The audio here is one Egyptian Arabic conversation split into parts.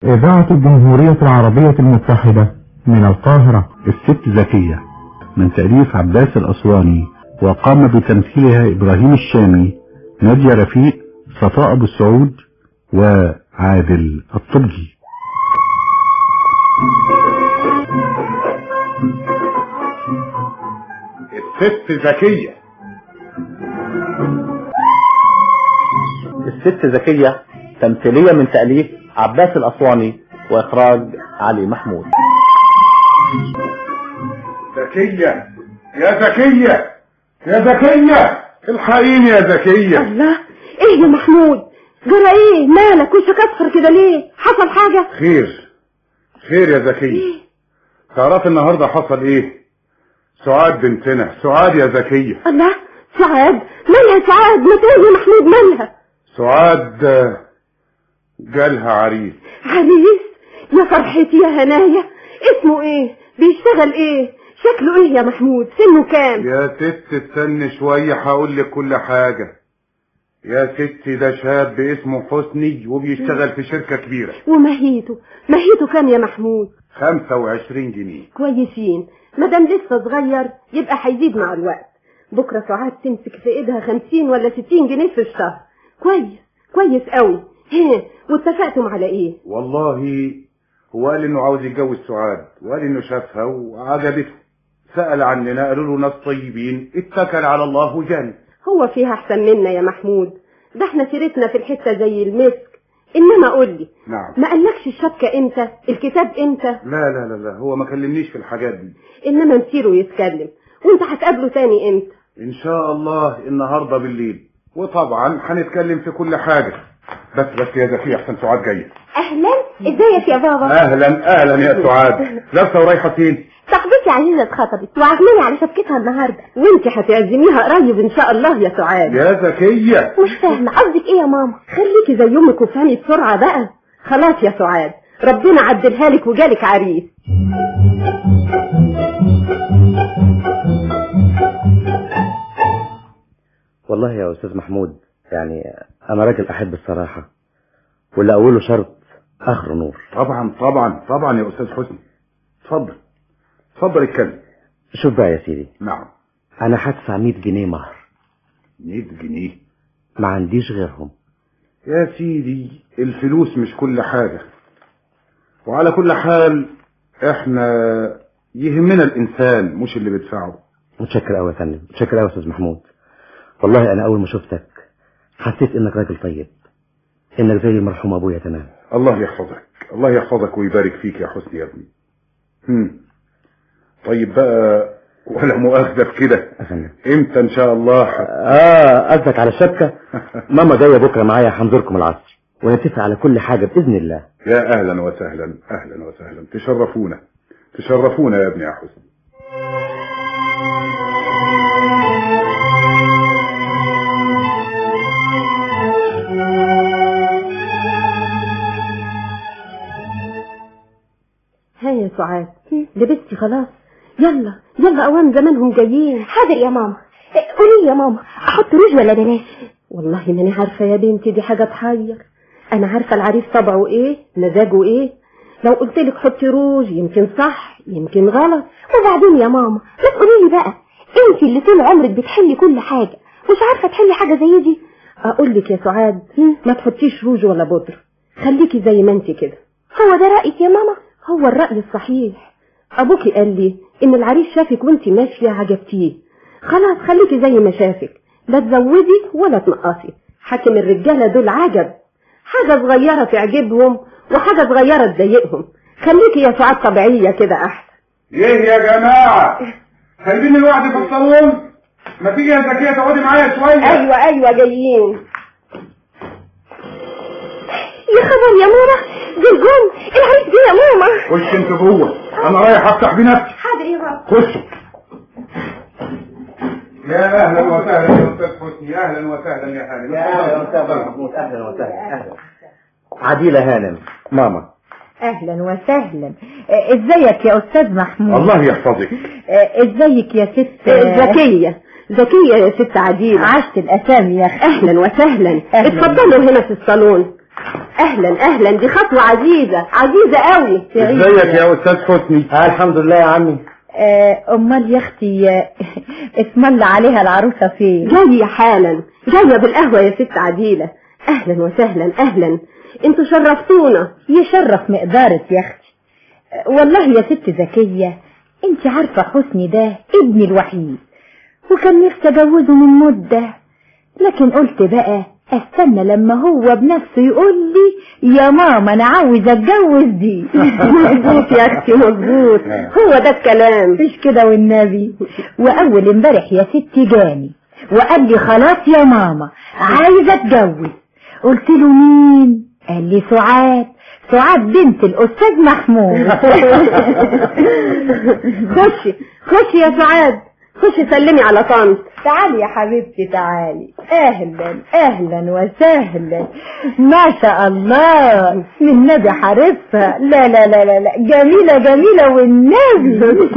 إذاعة الجمهورية العربية المتحدة من القاهرة الست زكية من تأليف عباس الأسواني وقام بتمثيلها إبراهيم الشامي نادية رفيق صفاء أبو السعود وعادل الطبجي الست زكية الست زكية تمثيلية من تأليف عباس الأسواني وإخراج علي محمود زكية يا زكية يا زكية الحقيني يا زكية الله ايه يا محمود جرى ايه مالك وشك اصفر كده ليه حصل حاجة خير خير يا زكية تعرف النهاردة حصل ايه سعاد بنتنا سعاد يا زكية الله سعاد مالها سعاد ما تقول يا محمود مالها سعاد آه، جالها عريس عريس يا فرحتي يا هنايا اسمه ايه بيشتغل ايه شكله ايه يا محمود سنه كام يا ست استني شوية هقول لك كل حاجة يا ستي ده شاب اسمه حسني وبيشتغل في شركة كبيرة ومهيته مهيته كام يا محمود 25 جنيه كويسين مادام لسه صغير يبقى هيزيد مع الوقت بكره سعاد تمسك في ايدها خمسين ولا ستين جنيه في الشهر كويس كويس قوي هي واتفقتم على ايه والله هو قال انه عاوز يتجوز سعاد وقال انه شافها وعجبته سأل عننا قالوا له ناس طيبين اتكل على الله وجانب هو فيها احسن منا يا محمود ده احنا سيرتنا في الحته زي المسك انما قول لي نعم ما قالكش الشبكه امتى الكتاب امتى لا لا لا لا هو ما كلمنيش في الحاجات دي انما نسيره يتكلم وانت هتقابله تاني امتى ان شاء الله النهارده بالليل وطبعا هنتكلم في كل حاجة بس بس يا زكية احسن سعاد جاية اهلا ازيك يا بابا اهلا اهلا يا سعاد لابسة ورايحة فين صاحبتي عزيزة اتخطبت وعزماني على شبكتها النهارده وانت هتعزميها قريب ان شاء الله يا سعاد يا زكية مش فاهمة قصدك ايه يا ماما خليكي زي امك وفهمي بسرعه بقى خلاص يا سعاد ربنا عدلها لك وجالك عريس والله يا أستاذ محمود يعني أنا راجل أحب الصراحة واللي أوله شرط آخره نور طبعا طبعا طبعا يا استاذ حسني اتفضل اتفضل اتكلم شوف بقى يا سيدي نعم أنا هدفع 100 جنيه مهر 100 جنيه ما عنديش غيرهم يا سيدي الفلوس مش كل حاجة وعلى كل حال احنا يهمنا الانسان مش اللي بيدفعه متشكر قوي يا فندم متشكر قوي يا أستاذ محمود والله أنا أول ما شفتك حسيت إنك راجل طيب إنك زي المرحوم أبويا تمام الله يحفظك الله يحفظك ويبارك فيك يا حسني يا ابني هم. طيب بقى ولا مؤاخذة في كده يا فندم امتى ان شاء الله ح- آه قصدك على الشبكة ماما جاية بكرة معايا هنزوركم العصر ونتفق على كل حاجة بإذن الله يا اهلا وسهلا اهلا وسهلا تشرفونا تشرفونا يا ابني يا حسني ها يا سعاد لبستي خلاص يلا يلا اوان زمانهم جايين حاضر يا ماما قولي لي يا ماما احط روج ولا بلاش والله ماني عارفه يا بنتي دي حاجه تحير انا عارفه العريس طبعه ايه مزاجه ايه لو قلت لك حطي روج يمكن صح يمكن غلط وبعدين يا ماما ما تقولي لي بقى انت اللي طول عمرك بتحلي كل حاجة مش عارفة تحلي حاجة زي دي اقول لك يا سعاد ما تحطيش روج ولا بودر خليكي زي ما انت كده هو ده رأيك يا ماما هو الرأي الصحيح ابوكي قال لي ان العريس شافك وانت ماشيه عجبتيه خلاص خليكي زي ما شافك لا تزودي ولا تنقصي حاكم الرجاله دول عجب حاجه صغيره تعجبهم وحاجه صغيره تضايقهم خليكي يا سعاد طبيعيه كده احسن ايه يا جماعة سايبين الواحد في الصالون ما تيجي يا زكية تقعدي معايا شوية ايوه ايوه جايين يا خبر يا ماما دي الجم العريس دي يا ماما خش انت جوه انا رايح افتح بنفسي حاضر يا بابا خشوا يا اهلا وسهلا يا استاذ حسني اهلا وسهلا يا هانم محمود أهلا وسهلا أهلا عديلة هانم ماما اهلا وسهلا آه، ازيك يا استاذ محمود الله يحفظك آه، ازيك يا ست زكيه زكيه يا ست عديله عشت الاسامي يا اخي اهلا وسهلا أهلاً. اتفضلوا هنا في الصالون اهلا اهلا دي خطوة عزيزة عزيزة قوي ازيك يا استاذ حسني آه الحمد لله يا عمي آه، امال يا اختي آه، اسم الله عليها العروسه فين جاية حالا جاية بالقهوة يا ست عديلة اهلا وسهلا اهلا انتوا شرفتونا يشرف مقدارك يا اختي آه، والله يا ست زكيه انت عارفه حسني ده ابني الوحيد وكان نفسي اجوزه من مده لكن قلت بقى استنى لما هو بنفسه يقول لي يا ماما انا عاوز اتجوز دي مظبوط يا اختي مظبوط هو ده الكلام مش كده والنبي واول امبارح يا ستي جاني وقال لي خلاص يا ماما عايزه اتجوز قلت له مين قال لي سعاد سعاد بنت الاستاذ محمود خشي خشي يا سعاد خشي سلمي على طنط تعالي يا حبيبتي تعالي اهلا اهلا وسهلا ما شاء الله من نبي حارسها لا لا لا لا لا جميلة جميلة والنبي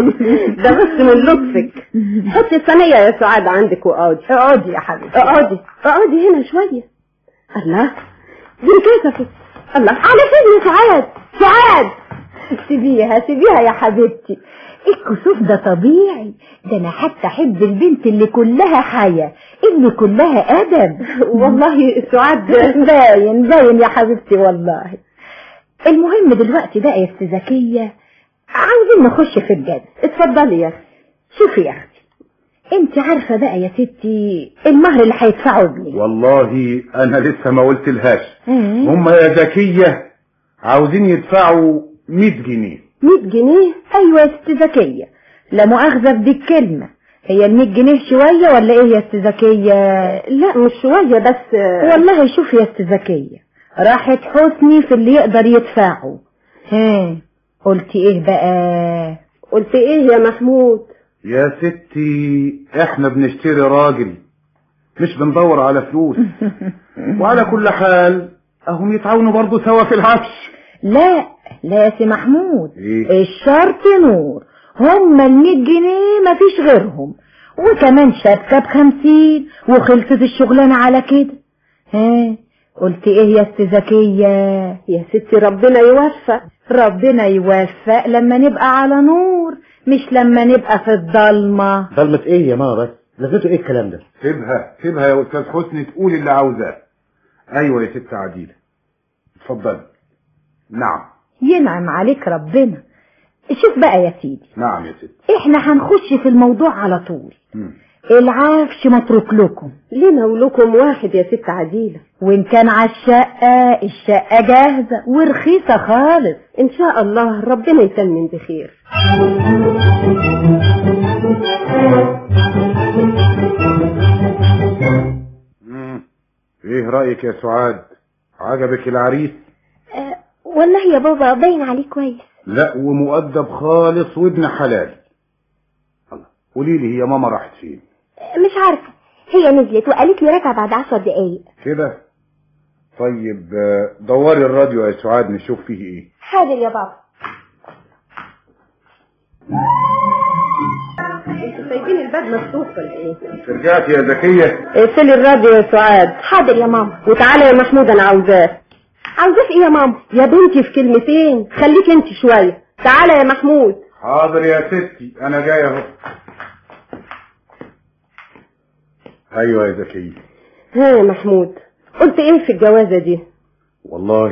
ده بس من لطفك حطي الصينية يا سعاد عندك واقعدي اقعدي يا حبيبتي اقعدي اقعدي هنا شوية الله دي انكسفت الله على فين يا سعاد سعاد سيبيها سيبيها يا حبيبتي الكسوف ده طبيعي ده انا حتى احب البنت اللي كلها حياة اللي كلها ادب والله سعاد باين باين يا حبيبتي والله المهم دلوقتي بقى يا ست زكية عاوزين نخش في الجد اتفضلي يا اختي شوفي يا اختي انت عارفة بقى يا ستي المهر اللي هيدفعه ابني والله انا لسه ما قلت لهاش مم. هم يا زكية عاوزين يدفعوا 100 جنيه 100 جنيه ايوه يا ست زكية لا مؤاخذة بدي الكلمة هي ال 100 جنيه شوية ولا ايه يا ست زكية لا مش شوية بس والله شوفي يا ست زكية راحت حسني في اللي يقدر يدفعه ها قلتي ايه بقى قلت ايه يا محمود يا ستي احنا بنشتري راجل مش بندور على فلوس وعلى كل حال اهم يتعاونوا برضه سوا في العفش لا لا يا سي محمود إيه؟ الشرط نور هما المية جنيه مفيش غيرهم وكمان شبكة بخمسين وخلصت الشغلانة على كده ها قلت ايه يا ست زكية يا ستي ربنا يوفق ربنا يوفق لما نبقى على نور مش لما نبقى في الضلمة ضلمة ايه يا ماما بس لازمته ايه الكلام ده سيبها سيبها يا استاذ حسني تقول اللي عاوزاه ايوه يا ست عديلة اتفضلي نعم ينعم عليك ربنا شوف بقى يا سيدي نعم يا ست احنا هنخش في الموضوع على طول مم. العفش متروك لكم لنا ولكم واحد يا ست عديلة وان كان على الشقة الشقة جاهزة ورخيصة خالص ان شاء الله ربنا يتمم بخير مم. ايه رأيك يا سعاد عجبك العريس آه، والله يا بابا باين عليه كويس لا ومؤدب خالص وابن حلال الله قولي لي هي ماما راحت فين آه، مش عارفة هي نزلت وقالت لي راجعة بعد عشر دقايق كده طيب آه، دوري الراديو يا سعاد نشوف فيه ايه حاضر يا بابا انتوا سايبين الباب مفتوح ولا ايه رجعت يا زكية اقفلي الراديو يا سعاد حاضر يا ماما وتعالى يا محمود انا عاوزاه عاوزاه في ايه يا ماما يا بنتي في كلمتين خليك انت شوية تعالى يا محمود حاضر يا ستي انا جاي اهو ايوه يا زكية ها يا محمود قلت ايه في الجوازة دي والله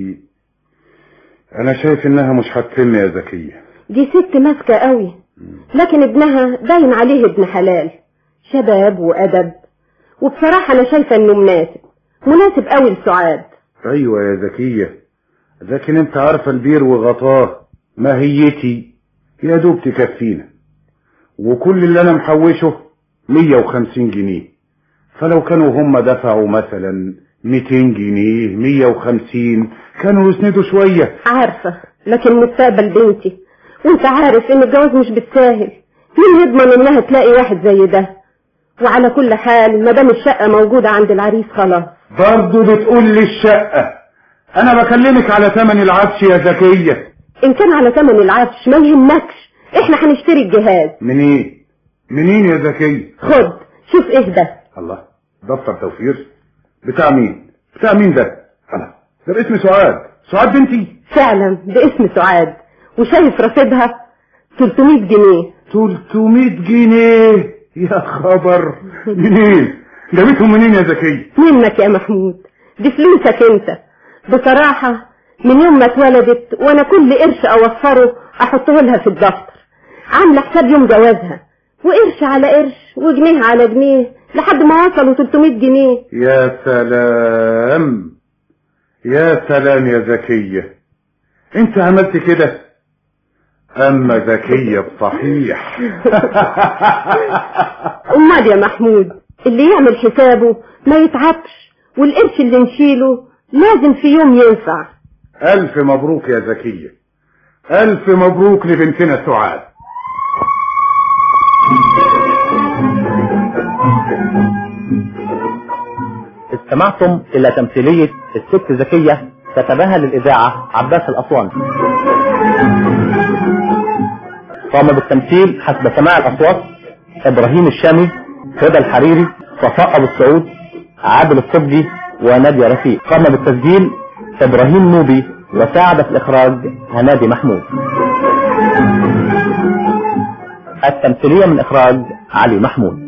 انا شايف انها مش هتتم يا زكية دي ست ماسكة قوي لكن ابنها باين عليه ابن حلال شباب وأدب وبصراحة أنا شايفة إنه مناسب مناسب قوي لسعاد ايوه يا زكية لكن انت عارفة البير وغطاه ماهيتي يا دوب تكفينا وكل اللي انا محوشه 150 جنيه فلو كانوا هم دفعوا مثلا 200 جنيه 150 كانوا يسندوا شوية عارفة لكن مستقبل بنتي وانت عارف ان الجواز مش بالساهل مين يضمن انها تلاقي واحد زي ده وعلى كل حال ما دام الشقة موجودة عند العريس خلاص برضه بتقول لي الشقة انا بكلمك على ثمن العفش يا زكية ان كان على ثمن العفش ما يهمكش احنا هنشتري الجهاز منين منين يا زكية خد شوف ايه ده الله دفتر توفير بتاع مين بتاع مين ده الله ده باسم سعاد سعاد بنتي فعلا باسم سعاد وشايف رصيدها 300 جنيه 300 جنيه يا خبر منين جابتهم منين يا زكية منك يا محمود دي فلوسك انت بصراحة من يوم ما اتولدت وانا كل قرش اوفره احطه لها في الدفتر عاملة حساب يوم جوازها وقرش على قرش وجنيه على جنيه لحد ما وصلوا 300 جنيه يا سلام يا سلام يا زكية انت عملت كده اما زكية بصحيح امال يا محمود اللي يعمل حسابه ما يتعبش والقرش اللي نشيله لازم في يوم ينفع الف مبروك يا زكية الف مبروك لبنتنا سعاد استمعتم إلى تمثيلية الست زكية كتبها للإذاعة عباس الأسواني قام بالتمثيل حسب سماع الأصوات إبراهيم الشامي هدى الحريري صفاء أبو السعود عادل الطبي ونادية رفيق قام بالتسجيل إبراهيم نوبي وساعد في الإخراج هنادي محمود التمثيلية من إخراج علي محمود